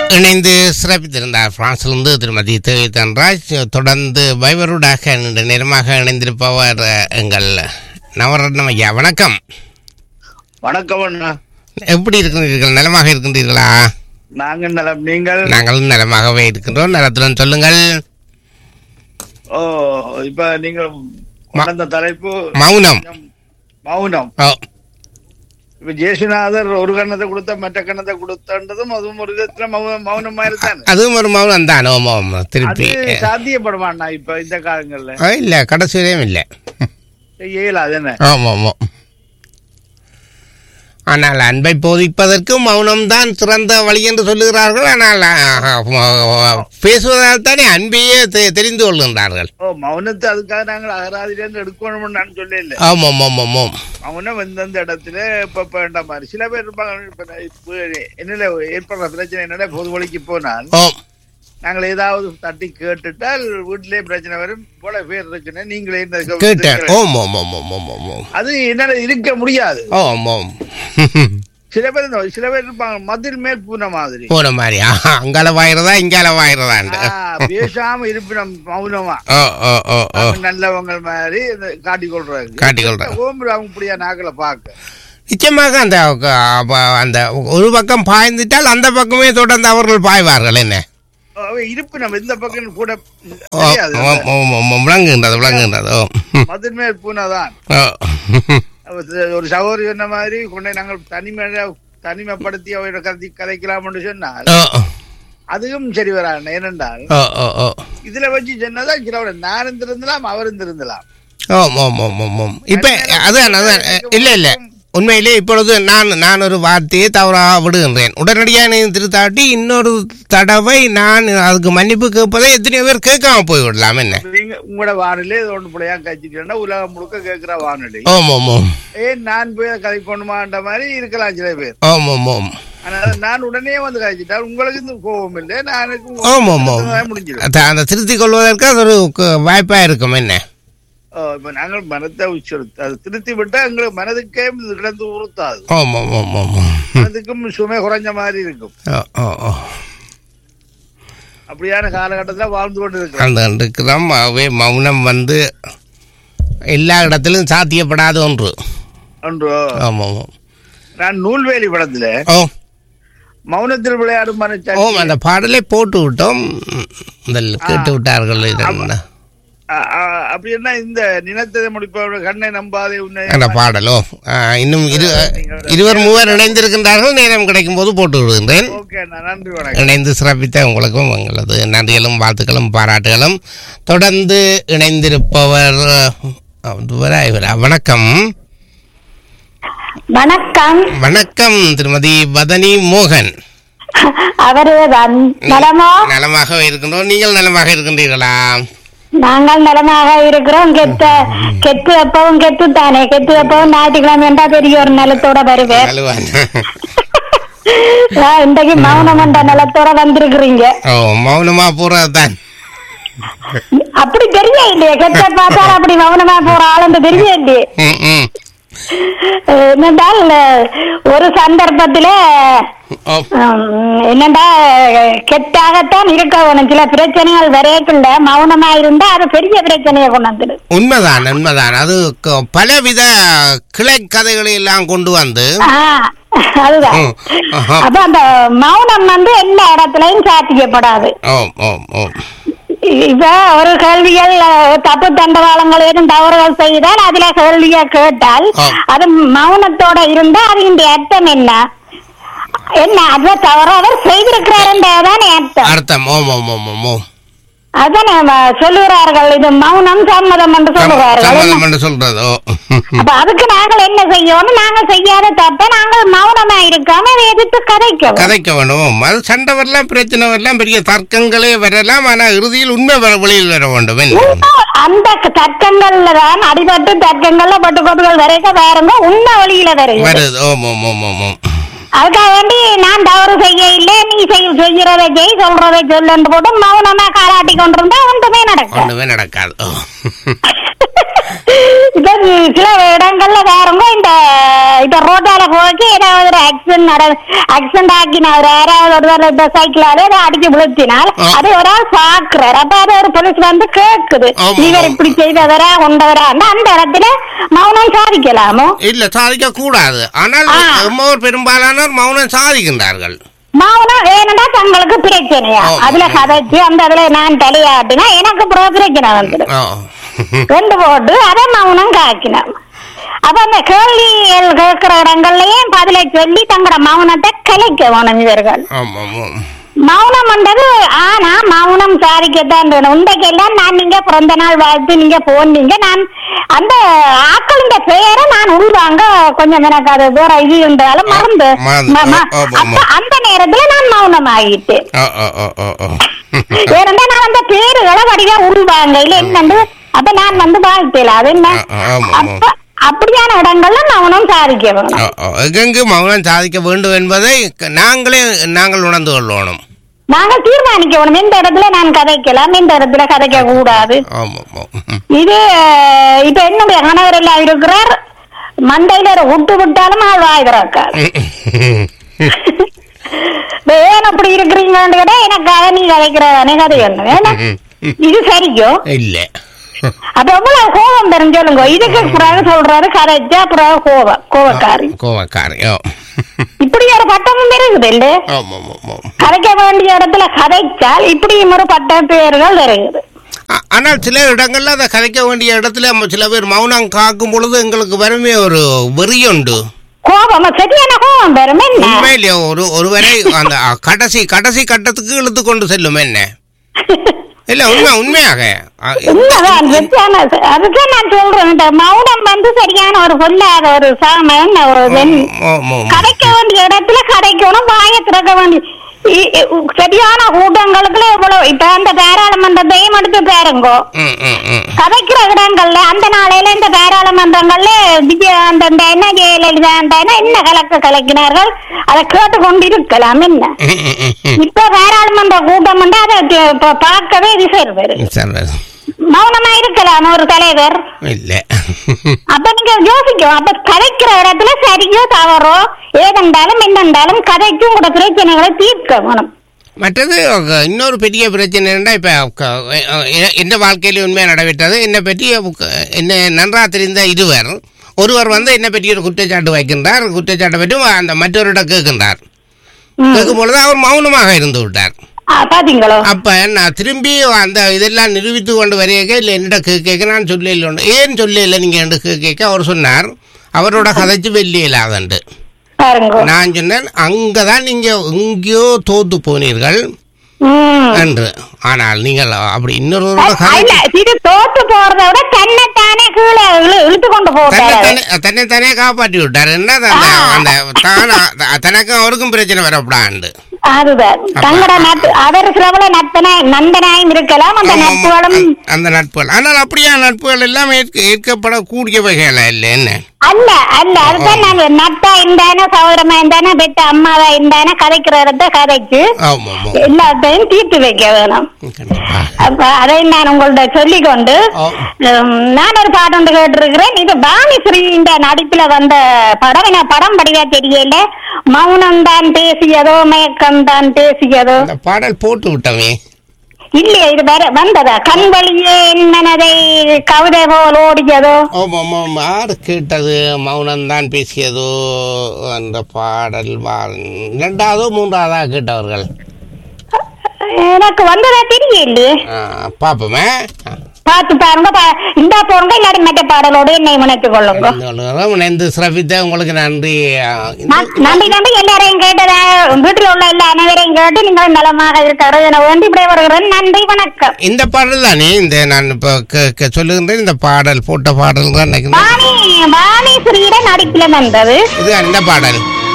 இணைந்து சிறப்பித்திருந்தார் பிரான்சிலிருந்து திருமதி தேவி தன்ராஜ் தொடர்ந்து வைவருடாக நீண்ட நேரமாக இணைந்திருப்பவர் அஹ், எங்கள் நவரத்னம் ஐயா வணக்கம் வணக்கம் அண்ணா எப்படி இருக்கின்றீர்கள் நலமாக இருக்கின்றீர்களா நாங்க நலம் நீங்கள் நாங்களும் நலமாகவே இருக்கின்றோம் நலத்துடன் சொல்லுங்கள் ஓ இப்ப நீங்கள் வளர்ந்த தலைப்பு மௌனம் மௌனம் ஓ இப்ப ஜேசுநாதர் ஒரு கண்ணத்தை கொடுத்த மற்ற கண்ணத்தை கொடுத்தன்றதும் அதுவும் ஒரு விதத்துல மௌ- மௌனம் மாதிரி தானே அதுவும் ஒரு மௌனம் தான் ஓம் ஓம் அது திருப்பி சாத்தியப்படுமாண்ணா இப்ப இந்த காலங்கள்ல அஹ், இல்ல கடைசி வரையும் இல்லை இயலாது என்ன ஆமாம் ஆமாம் ஆனால் அன்பை போதிப்பதற்கு மௌனம் தான் சிறந்த வழி என்று சொல்லுகிறார்கள் ஆனால் அஹ், பேசுவதால் தானே அன்பையே தெ- தெரிந்து கொள்கின்றார்கள் ஓ மௌனத்தை அதுக்காக நாங்கள் அகராதிலேருந்து எடுக்கணும்னு நான் சொல்ல இல்லை ஆமாம் ஆமாம் ஆமாம் மௌனம் எந்தெந்த இடத்துல இப்ப இப்ப வேண்ட மாதிரி சில பேர் இருப்பாங்க இப்ப நான் இப்ப என்னல ஏற்படுற பிரச்சனை என்னடா பொது வழிக்கு போனால் ஓம் நாங்கள் ஏதாவது தட்டி கேட்டுட்டால் வீட்டிலே பிரச்சனை வரும் போல பேர் இருக்குன்னு நீங்களே இந்த கேட்டேன் ஓம் ஓம் ஓம் ஓம் ஓம் ஓம் ஓம் அது என்னால இருக்க முடியாது ஓம் ஓம் சில பேர் இந்த சில பேர் இருப்பாங்க மதில் மேல் பூன மாதிரி போன மாதிரி ஆஹா, அங்கால வாயிறதா இங்கால வாயிறதாண்டு ஆ, பேசாம இருப்பினம் மௌனமா ஓ ஓ ஓ ஓ அவங்க நல்லவங்க மாதிரி இந்த காட்டிக் கொள்றாங்க காட்டிக்கொள்றாங்க. ஓம்பு அவங்க இப்படியா நாக்களை பார்க்க நிச்சயமாக அந்த அஹ், அந்த ஒரு பக்கம் பாய்ந்துட்டால் அந்த பக்கமே தொடர்ந்து அவர்கள் பாய்வார்கள் என்ன அவ இருப்பினம் இந்த பக்கம் கூட ஓ, தெரியாது ஓ, ஓ, ஓ, ஓ, விளங்குகின்றது விளங்குகின்றது ஓ ம். மதில் மேல் பூனைதான் ஓ. ஒரு சகோதரி சொன்ன மாதிரி கொண்டே நாங்கள் தனிமை தனிமைப்படுத்தி அவரோட கதை கதைக்கலாம்னு சொன்னால் ஓ அதுவும் சரி வராது ஏனென்றால் ஓ ஓ ஓ இதுல வச்சு சொன்னதான் சிலவோட நான் இருந்திருந்தலாம் அவர் இருந்திருந்தலாம் ஓம் ஓம் ஓம் ஓம் ஓம் இப்போ அதான் அதான் இல்லை இல்லை உண்மையிலே இப்பொழுது நான் நான் ஒரு வார்த்தையை தவறாக விடுகின்றேன் உடனடியாக நீ திருத்தாட்டி இன்னொரு தடவை நான் அதுக்கு மன்னிப்பு கேட்பதை எத்தனையோ பேர் கேட்காம போய்விடலாம் என்ன நீங்க உங்களோட வானிலை இது ஒன்று பிள்ளையா கழிச்சிட்டேன்னா உலகம் முழுக்க கேட்கிற வானொலி ஓம் ஓம் ஓம் ஏன் நான் போய் கதை கொண்டுமான்ற மாதிரி இருக்கலாம் சில பேர் ஓம் ஓம் ஓம் அதனால நான் உடனே வந்து கழிச்சிட்டா உங்களுக்கு இந்த கோபம் இல்லை நான் ஓம் ஓம் ஓம் முடிஞ்சிடும் அத- அந்த திருத்திக் கொள்வதற்கு அது ஒரு கு- வாய்ப்பா இருக்கும் என்ன இப்ப நாங்கள் மனத்தை உச்சரித்து அது திருத்தி விட்டா எங்களுக்கு மனதுக்கே இது கிடந்து உறுத்தாது ஓம் ஓம் ஓம் ஓம் ஓம் மனதுக்கும் சுமை குறைஞ்ச மாதிரி இருக்கும் ஓ ஓ ஓ அப்படியான காலகட்டத்துல வாழ்ந்து கொண்டு இருக்கிறோம் அந்த இருக்கிறோம் ஆகவே மௌனம் வந்து எல்லா இடத்திலும் சாத்தியப்படாத ஒன்று ஒன்று ஆமாம் ஆமாம் நான் நூல்வேலி படத்துல ஓ மௌனத்தில் விளையாடும் மனச்சாட்சி ஓ அந்த பாடலை போட்டு விட்டோம் முதல்ல கேட்டு விட்டார்கள் இது என்ன? அ- அ- அப்படின்னா இந்த நினைத்ததை முடிப்பவர்கள் கண்ணை நம்பாதே உன்னை அந்த பாடலோ ஆ, இன்னும் இரு இருவர் மூவர் இணைந்திருக்கின்றார்கள் நேரம் கிடைக்கும் போது போட்டு விடுகின்றேன் ஓகே அண்ணா நன்றி வணக்கம் இணைந்து சிறப்பித்த உங்களுக்கும் உங்களது நன்றிகளும் வாழ்த்துக்களும் பாராட்டுகளும் தொடர்ந்து இணைந்திருப்பவர் அஹ், இவரா இவரா வணக்கம் வணக்கம் வணக்கம் திருமதி பதனி மோகன் அவரு வந்- நலமோ நலமாக இருக்கின்றோம் நீங்கள் நலமாக இருக்கின்றீர்களா நாங்கள் நலமாக இருக்கிறோம் கெத்த கெத்து எப்பவும் கெத்து தானே கெத்து எப்பவும் ஞாயிற்றுக்கிழமை என்றா பெரிய ஒரு நிலத்தோட வருவேன் நலுவான் நான் இன்றைக்கு மௌனம் என்ற நிலத்தோட வந்திருக்கிறீங்க ஓ மௌனமா போறது தான் அப்படி தெரிய இல்லையே கெத்த பார்த்தால் அப்படி மௌனமா போற ஆளுந்து தெரிய இல்லையே ம் ம் அஹ் என்னென்றால் ஒரு சந்தர்ப்பத்தில ஓ ஹம், என்னண்டா கெட்டாகத்தான் இருக்க வேணும் சில பிரச்சனைகள் வரையக்குள்ள மௌனமா இருந்தா அது பெரிய பிரச்சனையை கொண்டு வந்துடு உண்மைதான் உண்மைதான் அது க- பலவித கிளை கதைகளை எல்லாம் கொண்டு வந்து ஆ, அதுதான் ம், ஆஹா. அப்ப அந்த மௌனம் வந்து எல்லா இடத்துலயும் சாத்தியப்படாது ஓம் ஓம் ஓம் இப்ப ஒரு கேள்விகள் அஹ், தப்பு தண்டவாளங்கள் ஏதும் தவறுகள் செய்தால் அதுல கேள்விய கேட்டால் ஆ. அது மௌனத்தோட இருந்தா அதுக்கு அர்த்தம் என்ன என்ன அது தவறு அவர் செய்திருக்கிறாருன்றதான் அர்த்தம் அர்த்தம் ஓம் ஓம் ஓம் ஓம் ஓம் அதானே வ- சொல்லுகிறார்கள் இது மௌனம் சம்மதம் என்று சொல்லுகிறார்கள் சம்மதம் என்று சொல்றது ஓ அப்ப அதுக்கு நாங்கள் என்ன செய்யணும் நாங்க செய்யாத தப்ப நாங்கள் மௌனமா இருக்காம அதை எதிர்த்து கதைக்கவும் கதைக்க வேணும் அது சண்டை வரலாம் பிரச்சனை வரலாம் பெரிய தர்க்கங்களே வரலாம் ஆனா இறுதியில் உண்மை வர வெளியில் வர வேண்டும் என்ன? உண்மை அந்த தர்க்கங்கள்ல தான் அடிபட்டு தர்க்கங்கள்ல பட்டு கொட்டுகள் வரைக்கும் வேறுங்க உண்மை வழியில வருது வருது ஓம் ஓம் ஓம் ஓம் ஓம் அதுக்காக வேண்டி நான் தவறு செய்ய இல்லை நீ செய் செய்யறதை செய் சொல்றதை சொல்லுன்னு போட்டு மௌனமா காலாட்டி கொண்டிருந்தா ஒன்றுமே நடக்கும் ஒண்ணுமே நடக்காது ஓ இப்ப சில இடங்கள்ல வேறவங்க இந்த இப்ப ரோட்டால போக்கு ஏதாவது ஒரு ஆக்சிடென்ட் நட ஆக்சிடென்ட் ஆக்கினார் யாராவது ஒருவர் இந்த சைக்கிளால ஏதோ அடிச்சு விழுத்தினால் ஆ. அது ஒரு ஆள் பாக்குறாரு அப்ப அது ஒரு போலீஸ் வந்து கேக்குது ஆமா, இவர் ஆமா. இப்படி செய்தவரா கொண்டவரா அந்த இடத்துல மௌனம் சாதிக்கலாமோ இல்ல சாதிக்க கூடாது ஆனால் ஆ. எம்மோர் பெரும்பாலானோர் மௌனம் சாதிக்கின்றார்கள் மௌனம் வேணும்னா தங்களுக்கு பிரச்சனையா ஆமா. அதுல கதைச்சு அந்த அதுல நான் தலையாட்டினா எனக்கு அப்புறம் பிரச்சனை வந்துடும் ஓ. ரெண்டு போட்டு அதை மௌனம் காக்கினோம் அப்ப அந்த கேள்விகள் கேட்கிற இடங்கள்லயும் பதிலை சொல்லி தங்களோட மௌனத்தை கலைக்க வேணும் இவர்கள் ஆமா ஆமா மௌனம் பண்றது ஆனா மௌனம் சாதிக்கத்தான் வேணும் உண்டைக்கெல்லாம் நான் நீங்க பிறந்த நாள் வாழ்த்து நீங்க போனீங்க நான் அந்த ஆக்களின் பெயரை நான் உள்வாங்க கொஞ்சம் எனக்கு அது வேற இது இருந்தாலும் மறந்து மறந்து. ம- ம- ஆ, ஆமா, அப்ப அந்த நேரத்துல நான் மௌனம் ஆகிட்டேன் ஓ ஓ ஓ ஓ ஓ ஏனென்றா நான் அந்த பேருகளை வடிவா உள்வாங்க இல்ல என்னண்டு அப்ப நான் வந்து வாழ்த்தல அது என்ன ஆ, ஆ, ஆமா, ஆமா. அப்ப அப்படியான இடங்கள்ல மௌனம் சாதிக்க வேணும் ஓ, ஓ. எங்கெங்கு மௌனம் சாதிக்க வேண்டும் என்பதை க- நாங்களே நாங்கள் உணர்ந்து கொள்ளணும் நாங்கள் தீர்மானிக்க வேணும் இந்த இடத்துல நான் கதைக்கலாம் இந்த இடத்துல கதைக்க கூடாது ஆமா ஆமா ம். இது அஹ், இப்ப என்னுடைய கணவர் எல்லாம் இருக்கிறார் மண்டையில ஒரு விட்டு விட்டாலும் ஆள் வாய் திறக்காது ஏன் அப்படி இருக்கிறீங்கன்னு கேட்டா எனக்காக நீ கதைக்கிறதானே கதை ஒண்ணு ஏன்னா இது சரியோ இல்ல அப்ப எவ்வளவு கோபம் பெரும் சொல்லுங்க இதுக்கு பிறகு சொல்றாரு கதைச்சா பிறகு கோபம் கோபக்காரி கோவக்காரி ஓ இப்படி ஒரு பட்டமும் இருக்குது இல்ல ஆமா ஆமா ஆமா கதைக்க வேண்டிய இடத்துல கதைச்சால் இப்படியும் ஒரு பட்ட பேர்கள் இருக்குது ஆ- ஆனால் சில இடங்கள்ல அதை கதைக்க வேண்டிய இடத்துல ம- சில பேர் மௌனம் காக்கும் பொழுது எங்களுக்கு வருமே ஒரு வெறியுண்டு கோபம் சரியான கோபம் பெரும் என்ன உண்மையிலேயே ஒரு ஒருவரை அந்த அ, கடைசி கடைசி கட்டத்துக்கு இழுத்து கொண்டு செல்லும் என்ன இல்ல உண்மை உண்மையாக அ, உண்மைதான் சரியான அதுக்கு நான் சொல்றேன் இந்த மௌனம் வந்து சரியான ஒரு சொல்லாத ஒரு சாமன் ஒரு வெண் ஆமா, ஆமா. கதைக்க வேண்டிய இடத்துல கதைக்கணும் வாய திறக்க வேண்டிய இ- இ- சரியான கூட்டங்களுக்குள்ள இவ்வளவு இப்ப அந்த பாராளுமன்றத்தையும் எடுத்து பாருங்கோ ம், ம், ம். கதைக்கிற இடங்கள்ல அந்த நாளையில இந்த பாராளுமன்றங்கள்ல விஜய அந்த இந்த என்ன ஜெயலலிதா அந்த என்ன கலக்க கலக்கினார்கள் அதை கேட்டு கொண்டிருக்கலாம் என்ன ம், ம், ம், ம். இப்ப பாராளுமன்ற கூட்டம் வந்து அதை தி- ப- பார்க்கவே விசைர் வரும் சரி மௌனமா இருக்கலாம் ஒரு தலைவர் இல்ல அப்ப நீங்க யோசிக்கும் அப்ப கதைக்கிற இடத்துல சரியோ தவறோ ஏதென்றாலும் என்னென்றாலும் கதைக்கும் கூட பிரச்சனைகளை தீர்க்க வேணும் மற்றது அஹ், இன்னொரு பெரிய பிரச்சனை என்னன்னா இப்ப க- அஹ், எ- எந்த வாழ்க்கையில உண்மையாக நடைபெற்றது என்னை பற்றி அஹ், என்ன நன்றா தெரிந்த இருவர் ஒருவர் வந்து என்னை பற்றி ஒரு குற்றச்சாட்டு வைக்கின்றார் குற்றச்சாட்டை பற்றி அந்த மற்றவரிடம் கேட்கின்றார் ம். கேட்கும் பொழுது அவர் மௌனமாக இருந்து விட்டார் ஆ, பாத்தீங்களோ அப்ப நான் திரும்பி அந்த இதெல்லாம் நிரூபித்து கொண்டு வரையக இல்லை என்னிட கேட்க நான் சொல்ல இல்லை ஏன் சொல்ல இல்லை நீங்க என்று கேட்க அவர் சொன்னார் அவரோட கதைச்சு வெள்ளி இல்லாதண்டு பாருங்க நான் சொன்னேன் அங்கதான் நீங்க எங்கேயோ தோத்து போனீர்கள் ம். என்று ஆனால் நீங்கள் அப்படி இன்னொரு அ- இல்ல இது தோத்து போறதை விட தன்னைத்தானே கீழே இழு- இழுத்து கொண்டு போட்டாரு தன்னை தானே காப்பாற்றி விட்டார் என்ன அந்த- அந்த தானா தனக்கும் அவருக்கும் பிரச்சனை வரப்படாண்டு அதுதான் தங்கட நட்பு அவர் சிலவுல நட்பன நந்தனாயும் இருக்கலாம் அந்த நட்புகளும் அந்த நட்புகள் ஆனால் அப்படியா நட்புகள் எல்லாம் ஏற்க ஏற்கப்படக்கூடிய வகைகளா இல்லை என்ன அல்ல அல்ல அதுதான் நான் நட்டா இருந்தானே சகோதரமா இருந்தானே பெத்த அம்மாவா இருந்தானே கதைக்கிற இடத்த கதைச்சு ஆமா ஆமா எல்லாத்தையும் தீர்த்து வைக்க வேணும் கண்டிப்பா அப்ப அதை நான் உங்கள்ட்ட சொல்லிக் கொண்டு ஆ. உம், நான் ஒரு பாட்டு ஒன்று கேட்டிருக்கிறேன் இது பாணிஸ்ரீ இந்த நடிப்புல வந்த படம் எனக்கு படம் படிவா தெரியல மௌனம் தான் பேசியதோ மயக்கம் தான் பேசியதோ அந்த பாடல் போட்டு விட்டவே இல்லையே இது வேற வந்ததா கண் வழியே என் மனதை கவிதை போல் ஓடியதோ ஆமா ஆமா ஆமா. யாரு கேட்டது மௌனம்தான் பேசியதோ அந்த பாடல் வா- இரண்டாவதோ மூன்றாவதா கேட்டவர்கள் எனக்கு வந்ததா தெரியலையே ஆ, பாப்போமே ஆ. பார்த்து பாருங்க பா- இந்த போங்க இல்லாட்டி மற்ற பாடலோடு என்னை இணைத்துக் கொள்ளுங்க இந்த இணைந்து சிறப்பித்த உங்களுக்கு நன்றி ஆ, இந்த- ந- நன்றி நன்றி எல்லாரையும் கேட்டதா வீட்டில் உள்ள எல்லா அனைவரையும் கேட்டு நீங்கள் நலமாக இருக்கிறது என வேண்டி இப்படி வருகிறேன் நன்றி வணக்கம் இந்த பாடல் தானே இந்த நான் இப்போ க- க- சொல்லுகின்றேன் இந்த பாடல் போட்ட பாடல் தான் நினைக்கிறேன் வாணி வாணி ஸ்ரீட நடிப்புல வந்தது இது அந்த பாடல்